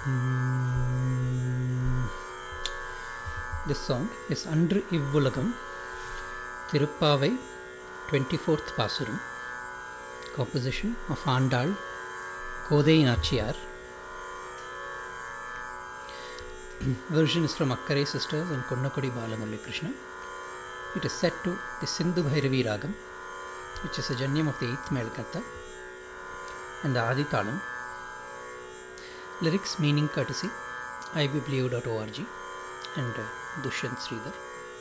Mm. This song is Andru Ivvulagam, Tirupavai, 24th Pasuram, composition of Andal, Kodai Nachiyar. Version is from Akkare Sisters and Konnakodi Balamurli Krishna. It is set to the Sindhu Bhairavi Ragam, which is a janyam of the 8th Melkata, and the Adi Talam. Lyrics meaning courtesy ibliblio.org and uh, Dushyant Sridhar.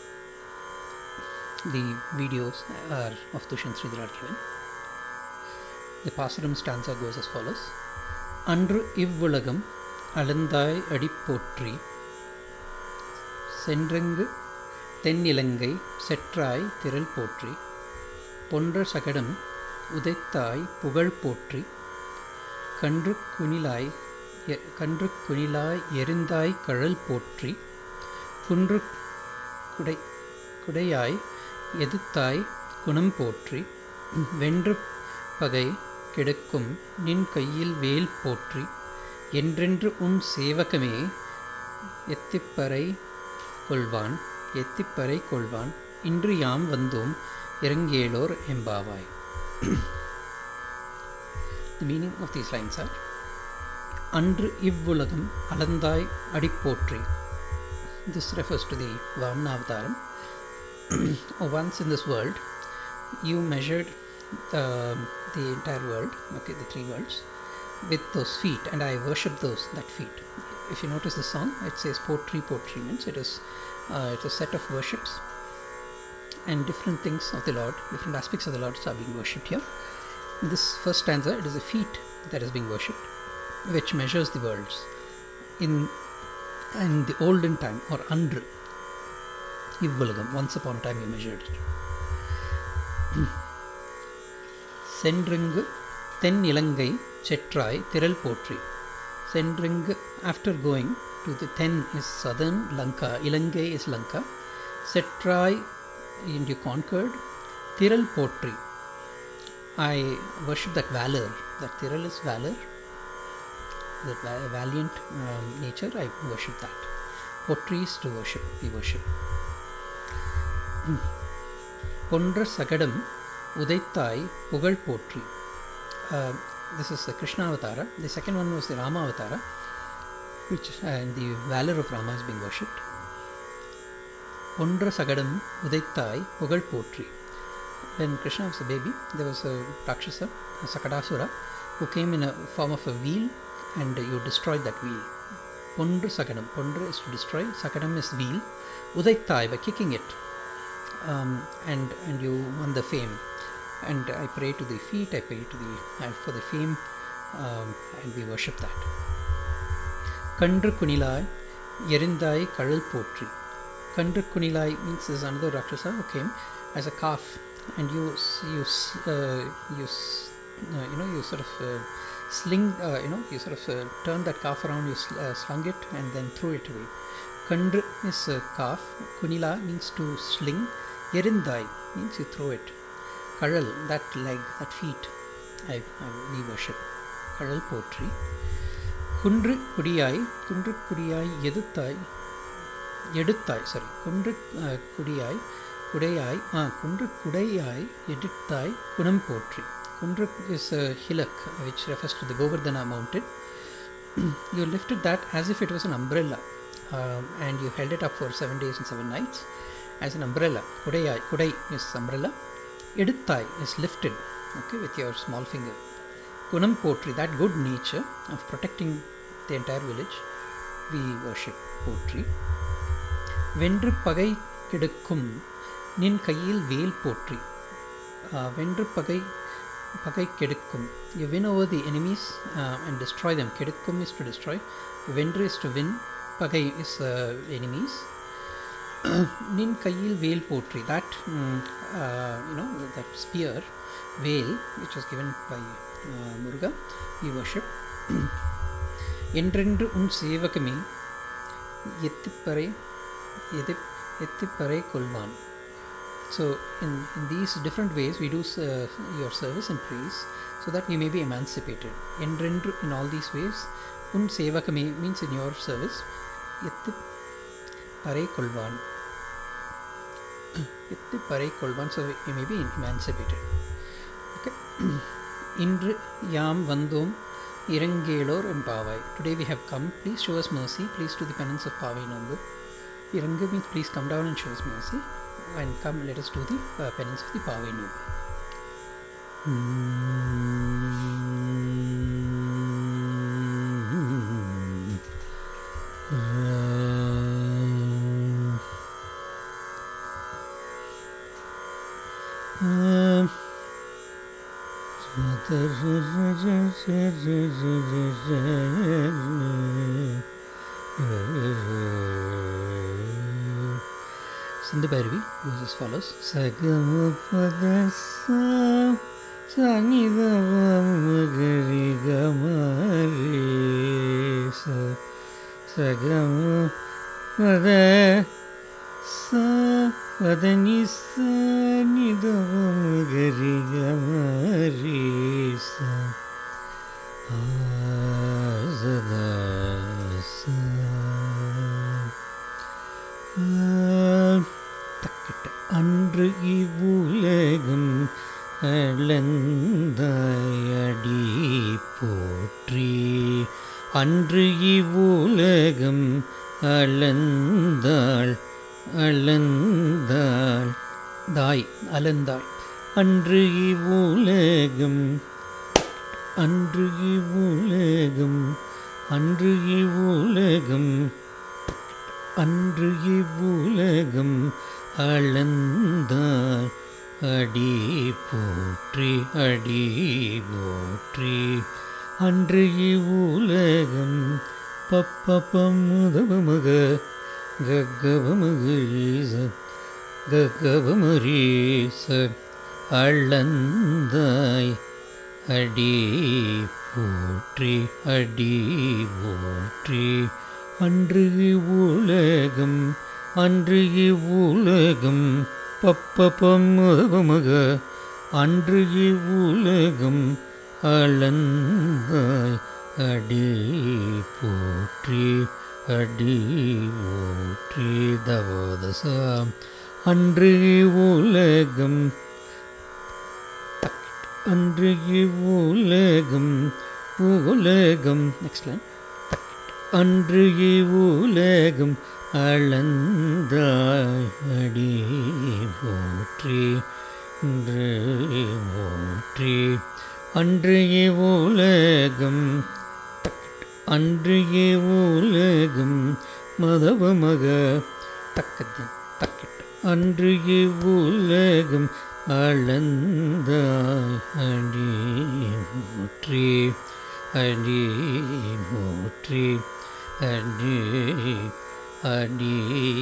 The videos are of Dushyant Sridhar are given. The Pasuram stanza goes as follows அன்று இவ்வுலகம் அளந்தாய் அடிப்போற்றி சென்றங்கு தென்னிலங்கை செற்றாய் திரள் போற்றி பொன்ற சகடம் உதைத்தாய் புகழ் போற்றி கன்று குனிலாய் எ- கன்று குனிலாய் எரிந்தாய் கழல் போற்றி குன்று குடை குடையாய் எதிர்த்தாய் குணம் போற்றி வென்று பகை கிடக்கும் நின் கையில் வேல் போற்றி என்றென்று உன் சேவகமே எத்திப்பறை கொள்வான் எத்திப்பறை கொள்வான் இன்று யாம் வந்தோம் இறங்கேலோர் எம்பாவாய் The meaning of these lines are அன்று இவ்வுலகம் அளந்தாய் அடிப்போற்றி This refers to the Vamna Avataram. Once in this world, you measured um, the entire world, okay, the three worlds, with those feet, and I worship those that feet. If you notice the song, it says potri. Potri means it is uh, it's a set of worships, and different things of the Lord, different aspects of the Lord are being worshipped here. In this first stanza, it is the feet that is being worshipped, which measures the worlds. In in the olden time or andru இவ்வுலகம் once upon a time you measured it சென்றுங்கு தென் இலங்கை செற்றாய் திரள் போற்றி சென்றுங்கு after going to the ten is southern lanka Ilangai is lanka செற்றாய் and you conquered திரள் போற்றி I worship that valor that திரள் is valor that va- valiant um, nature, I worship that. Potri is to worship, we worship. பொன்ற சகடம் உதைத்தாய் புகழ் போற்றி Uh, this is the Krishna Avatara. The second one was the Rama Avatara, which uh, the valor of Rama is being worshipped. பொன்ற சகடம் உதைத்தாய் புகழ் போற்றி when Krishna was a baby, there was a Rakshasa, a Sakadasura, who came in a form of a wheel and you destroyed that wheel. Pondra Sakadam. Pondra is to destroy, Sakadam is wheel. Udaittai, by kicking it. Um, and, and you won the fame. And I pray to the feet, I pray to the, and for the fame, um, and we worship that. கன்று குனிலாய் எரிந்தாய் கழல் போற்றி கன்று குனிலாய் means there's another rakshasa who came as a calf and you s- you s- uh, you s- uh, you know you sort of uh, sling uh, you know you sort of uh, turn that calf around you sl- uh, slung it and then threw it away kandru is a calf kunila means to sling yerindai means you throw it kajal that leg that feet I, I we worship kajal potri குன்று குடியாய் குன்று குடியாய் எதிர்த்தாய் எடுத்தாய் sorry குன்று அஹ், குடியாய் குடையாய் ஆ குன்று குடையாய் எடுத்தாய் குணம் போற்றி குன்று is a hillock which refers to the Govardhana mountain you lifted that as if it was an umbrella um, and you held it up for seven days and seven nights as an umbrella kudayai kudai is umbrella eduttai is lifted okay with your small finger kunam potri that good nature of protecting the entire village we worship potri வென்று பகை கெடுக்கும் நின் கையில் வேல் போற்றி Uh, வென்று பகை பகை கெடுக்கும் you win over the enemies uh, and destroy them கெடுக்கும் is to destroy வென்று is to win பகை is uh, enemies நின் கையில் வேல் போற்றி that mm, uh, you know that spear Vel which was given by uh, Muruga we worship என்றென்று உன் சேவகமே எத்திப்பறை எதி எத்திப்பறை கொள்வான் So, in, in these different ways, we do uh, your service and praise so that we may be emancipated. Endrendu in all these ways, un sevakame means in your service, எத்து பறை கொள்வான் எத்து பறை கொள்வான் so we may be emancipated. Okay. இன்று யாம் வந்தோம் இறங்கேலோர் எம்பாவாய் today we have come please show us mercy please do the penance of பாவை நோன்பு இறங்கு means please come down and show us mercy and come let us do the uh, penance of the பாவை நோன்பு Sindhu Bhairavi goes as follows. Sagama Padasa Sanidava Magari Gamari Sa Sagama Pada Sa Padani Sanidava Magari Gamari Sa Azada Sa தக்கிட்ட அன்று இவ்வுலகம் அளந்தாயடி போற்றி அன்று இவ்வுலகம் அளந்தாள் அளந்தாள் தாய் அலந்தாள் அன்று இவ்வுலகம் அன்று இவ்வுலகம் அன்று இவ்வுலகம் அன்று இவ்வுலகம் அளந்தாய் அடி போற்றி அடி போற்றி அன்று இவ்வுலகம் பப்பமுதவமக ககவமகீச ககவமரீச அளந்தாய் அடி போற்றி அடி போற்றி அன்று இவ்வுலகம் அன்று இவ்வுலகம் பப்பமுதவமக அன்று இவ்வுலகம் அளந்தாய் அடி போற்றி அடி போற்றி தவோதசாம் அன்று இவ்வுலகம் அன்று இவ்வுலகம் உலகம் நெக்ஸ்ட் லைன் அன்று இவ்வுலகம் அளந்தாய் அடி போற்றி இன்று போற்றி அன்று இவ்வுலகம் அன்று இவ்வுலகம் மதவமக தக்கத்தின் தக்கிட்ட அன்று இவ்வுலகம் அளந்தாய் அடி போற்றி அடி போற்றி அடி அடி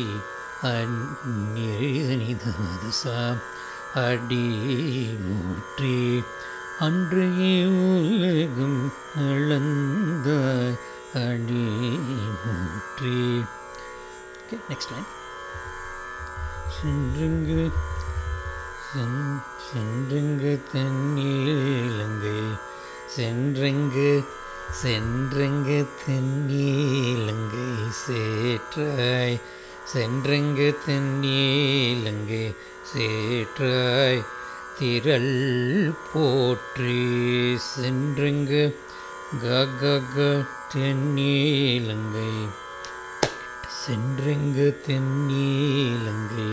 அந்நிதமதசா அடி போற்றி அன்று உலகம் அளந்தாய் அடி போற்றி ஓகே நெக்ஸ்ட் லைன் சென்றுங்கு சென்- சென்றுங்கு தென்னீலங்கை சென்றங்கு சென்றங்கு தென்னீலங்கை சேற்றாய் சென்றங்கு தென்னீலங்கை சேற்றாய் திரள் போற்றி சென்றங்கு கக தென்னீலங்கை சென்றங்கு தென்னீலங்கை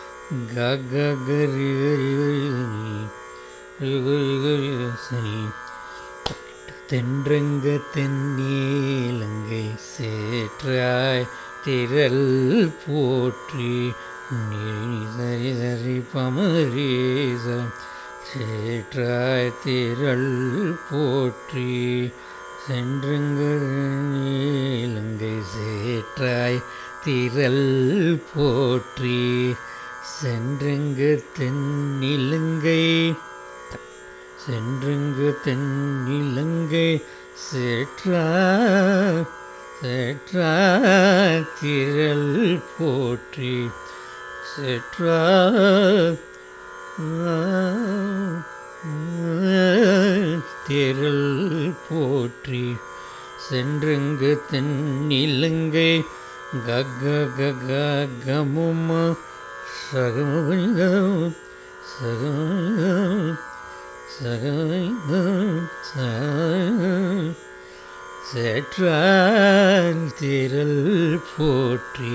ககரி தென்றங்க தென்னீலங்கை சேற்றாய் திரள் போற்றி நீ சரி சரி பமரீச சேற்றாய் திரள் போற்றி சென்றங்க நீலங்கை சேற்றாய் திரள் போற்றி சென்றங்கு தென்னிலங்கை சென்றங்கு தென்னிலங்கை சேற்றா சேற்றா திரள் போற்றி சேற்றா தேரல் போற்றி சென்றங்கு தென்னிலங்கை கக கக கமும சகமபனிதம் சகம சகம சேற்றால் திரள் போற்றி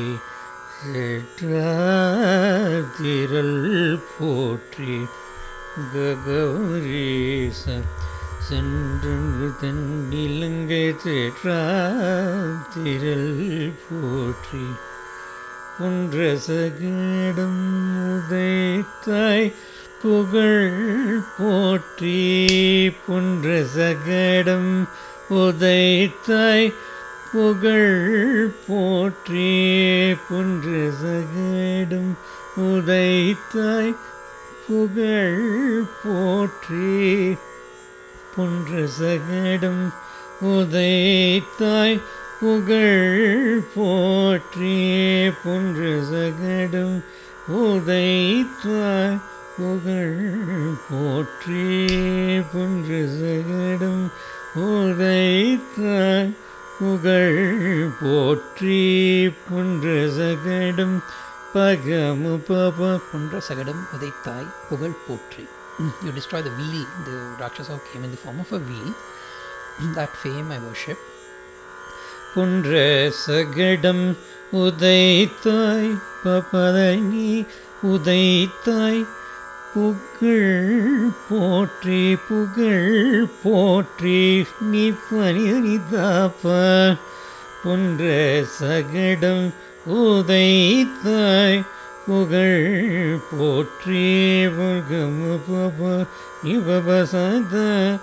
சேற்றால் திரள் போற்றி ககௌரீச சென்றங்கு தென்னிலங்கை சேற்றால் திரள் போற்றி புன்றசகடம் உதைத்தாய் புகழ் போற்றி புன்றசகடம் உதைத்தாய் புகழ் போற்றி புன்றசகடம் உதைத்தாய் புகழ் போற்றி புன்றசகடம் உதைத்தாய் புகழ் போற்றி புன்றசகடம் உதைத்தாய் புகழ் போற்றி புன்றசகடம் உதைத்தாய் புகழ் போற்றி புன்றசகடம் பகமு பப புன்ற சகடம் உதைத்தாய் புகழ் போற்றி you destroy the wheel the rakshasa came in the form of a wheel that fame i worship புன்ற சகடம் உதைத்தாய் பபதனி உதைத்தாய் புகழ் போற்றி புகழ் போற்றி நீ பனி தாப்ப புன்ற சகடம் உதைத்தாய் புகழ் போற்றி புகமு பப நிபபசத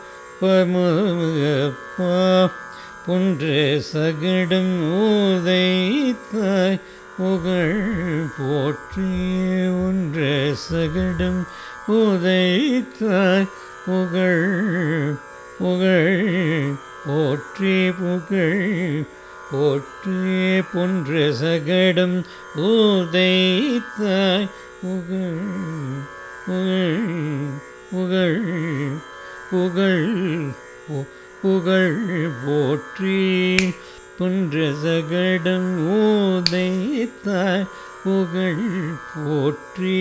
பமப்பா புன்ற சகடம் உதைத்தாய் புகழ் போற்றி ஒன்ற சகடம் உதைத்தாய் புகழ் புகழ் போற்றி புகழ் போற்றி புன்ற சகடம் உதைத்தாய் புகழ் புகழ் புகழ் புகழ் புகழ் போற்றி புன்ற சகடம் உதைத்தாய் புகழ் போற்றி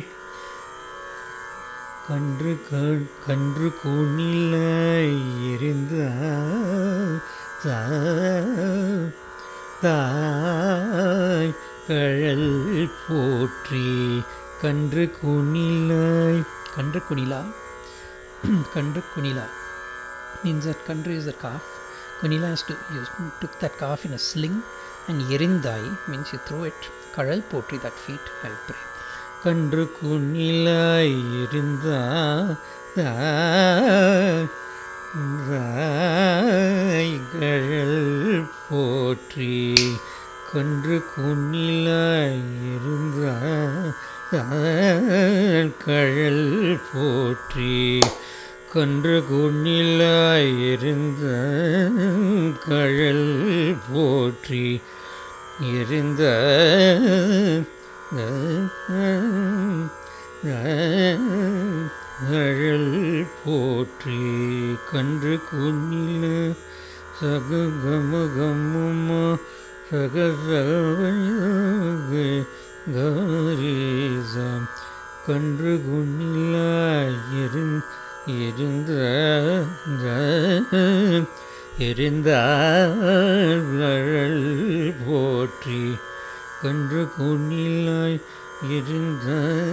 கன்று க- கன்று கூனில இருந்த தாய் கழல் போற்றி கன்று கூனிலாய் kandra kunila kandra kunila means that kandra is the calf kunila is to you took that calf in a sling and yerindai means you throw it karal potri that feet i pray கன்று குனிலாய் இருந்தா கழல் போற்றி கன்று குனிலாய் இருந்தா கழல் போற்றி கன்று குனிலாய் இருந்த கழல் போற்றி இருந்த அழல் போற்றி கன்று குன்னில சககமகம்மா சகசவரீசம் கன்று குன்னிலாயிரும் இருந்த இருந்தாள் போற்றி கன்று குன்னிலாய் இருந்த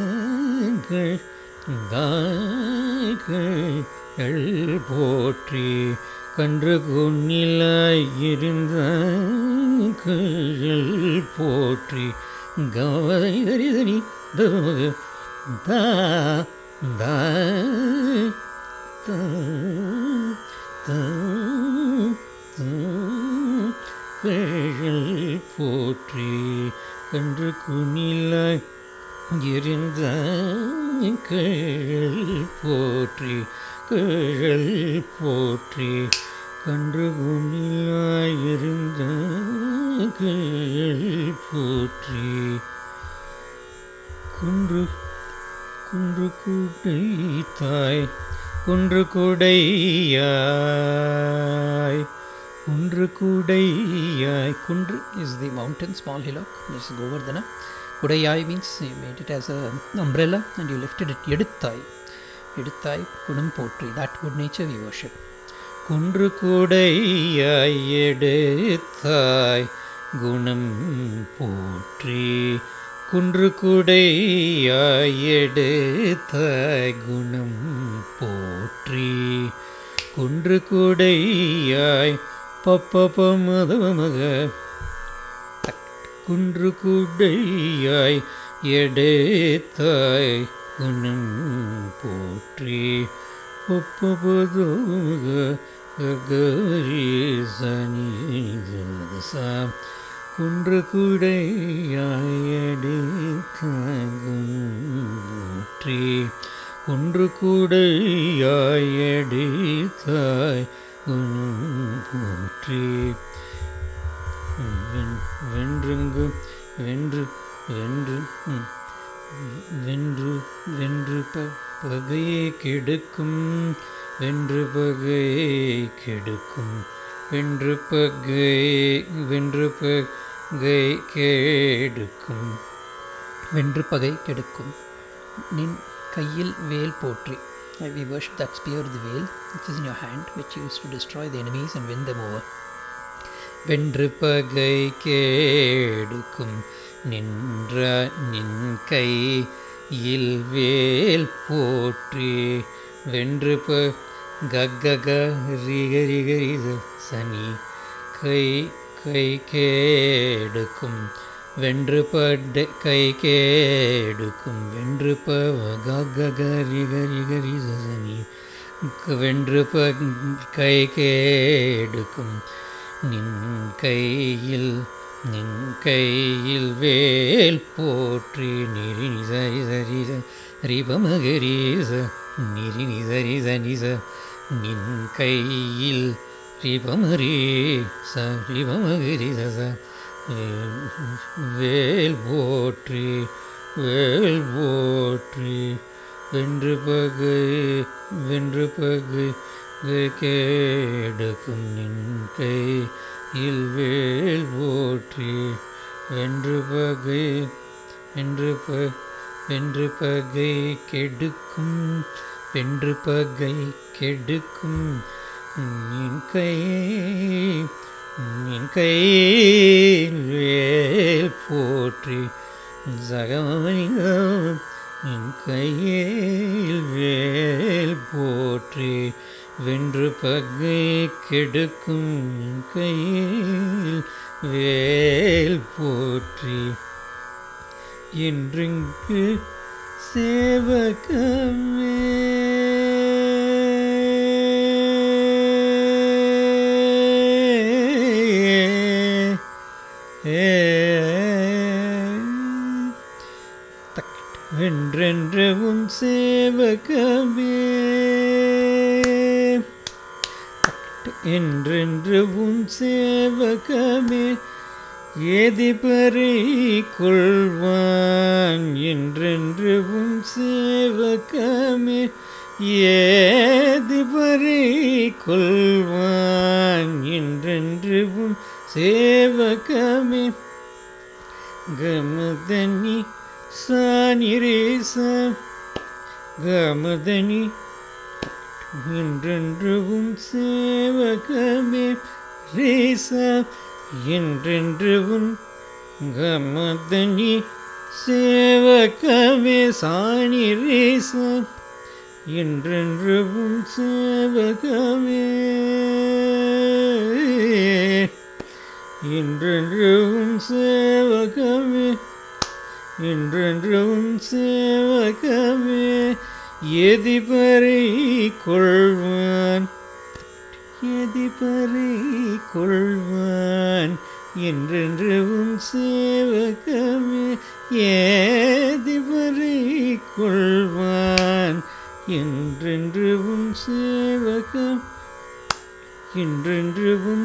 போற்றி கன்று குன்னிலாய் இருந்த போற்றி கவதனி தமக தா தா தா தா கேழல் போற்றி கன்று குனிலாய் இருந்த கேழல் போற்றி கேழல் போற்றி கன்று குனிலாய் இருந்த கேழல் போற்றி குன்று குன்று குடைத்தாய் குன்று குடையாய் குன்று குடையாய் குன்று is the mountain, small hillock, this is Govardhana. Kudayai means you made it as a umbrella and you lifted it. Eduttai. Eduttai, Kudam Potri. That good nature we worship. குன்று குடையாய் எடுத்தாய் குணம் போற்றி குன்று குடையாய் எடுத்தாய் குணம் போற்றி குன்று குடையாய் பப்ப மதமக குன்று குடையாய் எடுத்தாய் குணம் போற்றி ஒப்பபதோக கரீசனிதசாம் குன்று குடையாய் எடுத்தாய் குணம் போற்றி குன்று கூடையாய் அடித்தாய் குணம் போற்றி வென்- வென்றுங்கு வென்று வென்று ம், வென்று வென்று ப பகையை கெடுக்கும் வென்று பகையை கெடுக்கும் வென்று பகை வென்று பகை கெடுக்கும் வென்று பகை கெடுக்கும் நின் கையில் வேல் போற்றி Uh, we worship that spear of the veil which is in your hand which you use to destroy the enemies and win them over வென்று பகை கேடுக்கும் நின்ற நின் கையில் வேல் போற்றி வென்று ப கக ரிகரிகரித சனி கை கை கேடுக்கும் வென்று பட கை கேடுக்கும் வென்று ப கக ரிகரிகரித சனி வென்று ப கை கேடுக்கும் நின் கையில் நின் கையில் வேல் போற்றி நிரி நிசரி சரிச ரிபமகரீச நிரி நிசரி சனிச நின் கையில் ரிபமரீ ச ரிபமகரிச வேல் போற்றி வேல் போற்றி வென்று பகை வென்று பகை கை கேடுக்கும் நின் கையில் வேல் போற்றி வென்று பகை வென்று ப வென்று பகை கெடுக்கும் வென்று பகை கெடுக்கும் நின் கை நின் கையில் வேல் போற்றி சகமணிகம் நின் கையில் வேல் போற்றி வென்று பகை கெடுக்கும் நின் கையில் வேல் போற்றி என்றெங்கு சேவகமே வென்றென்ற உன் சேவகமே என்றென்று உன் சேவகமே ஏதிபரை கொள்வான் என்றென்று உன் சேவகமே ஏதிபரை கொள்வான் என்றென்று உன் சேவகமே கமதனி சானிரேச கமதனி என்றென்று உன் சேவகமே ரேச என்றென்று உன் கமதனி சேவகமே சாணி ரேச என்றென்று உன் சேவகமே என்றென்று உன் சேவகமே என்றென்று உன் சேவகமே எதிபரை கொள்வான் எதிபரை கொள்வான் என்றென்று உன் சேவகமே ஏதிபரை கொள்வான் என்றென்று உன் சேவகம் என்றென்று உன்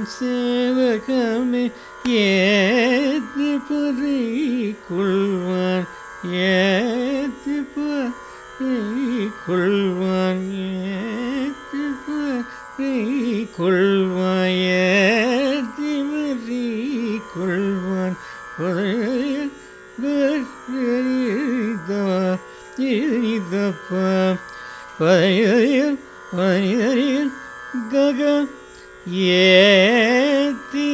சேவகமே ஏதிபரை கொள்வான் ஏத்து பறை கொள்வான் ஏத்து பறை கொள்வான் ஏத்தி மறி கொள்வான் இதப்பா பதையில் பதையில் கக ஏத்தி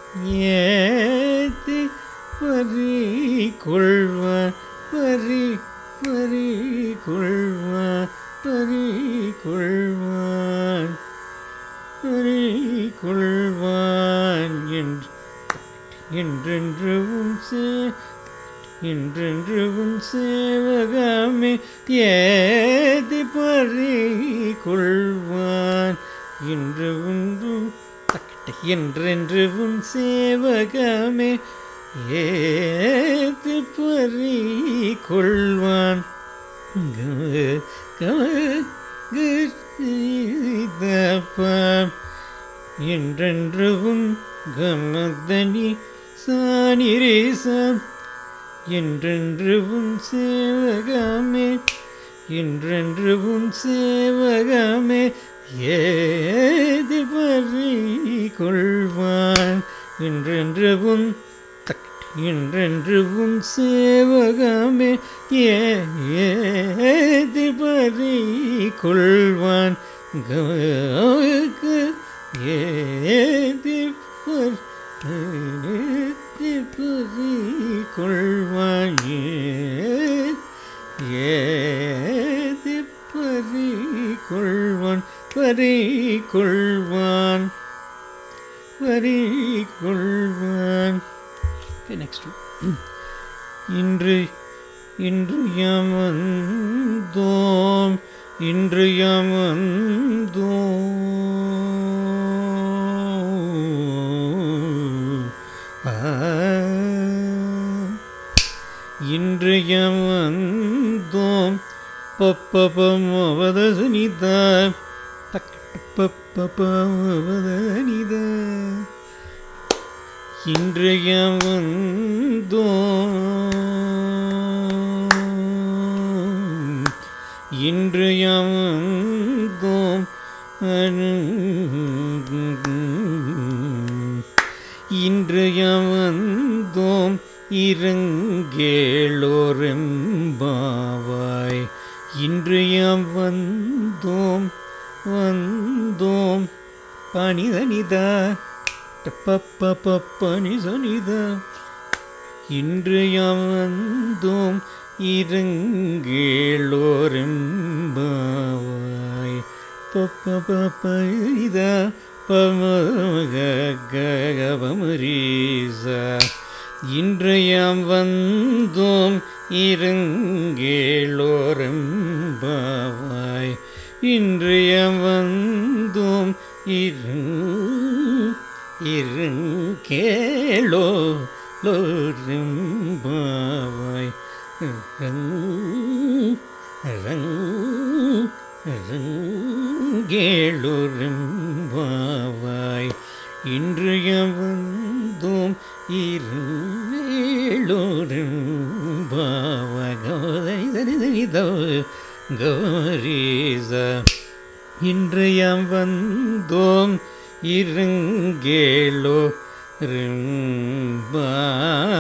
ஏத்தி பறி கொள்வான் பறி பறி கொள்வான் பறி கொள்வான் பறி கொள்வான் என்று என்றென்றும் சே என்றென்றும் சேவகமே ஏதி பறி கொள்வான் என்று ஒன்றும் என்றென்று உன் சேவகமே ஏது பறி கொள்வான் என்றென்று உன் கமதனி சானிரேசம் என்றென்று உன் சேவகமே என்றென்று உன் சேவகமே ஏது பறி கொள்வான் என்றென்று உன் என்றென்று உன் சேவகமே ஏது பறி கொள்வான் ஏது பறி கொள்வான் ஏது பறி கொள்வான் பறி கொள்வான் பறி கொள்வான் Okay, next one. இன்று இன்று யாம் வந்தோம் இன்று யாம் வந்தோம் ஆ. இன்று யாம் வந்தோம் பப்பபம் அவதனித பப்பபம் அவதனித இன்று யாம் வந்தோம் இன்று யாம் வந்தோம் இன்று யாம் வந்தோம் இருங்கேளோரெம்பாவாய் இன்று யாம் வந்தோம் வந்தோம் பணிதனிதா பப்பனிதனித இன்று யாம் வந்தோம் இருங்கேளோரெம்பாவாய் பப்ப பமகமரீசா இன்று யாம் வந்தோம் இருங்கேளோரெம்பாவாய் இன்று யாம் வந்தோம் இருங் இருங்கேளோ லோரும்பாவாய் ரங் ரங் ரங்கேளுரும்பாவாய் இன்று வந்தோம் இருளோரும்பாவாய் கௌதரிதோ கௌரீச இன்று யாம் வந்தோம் இருங்கேளோ ரிம்பாவாய்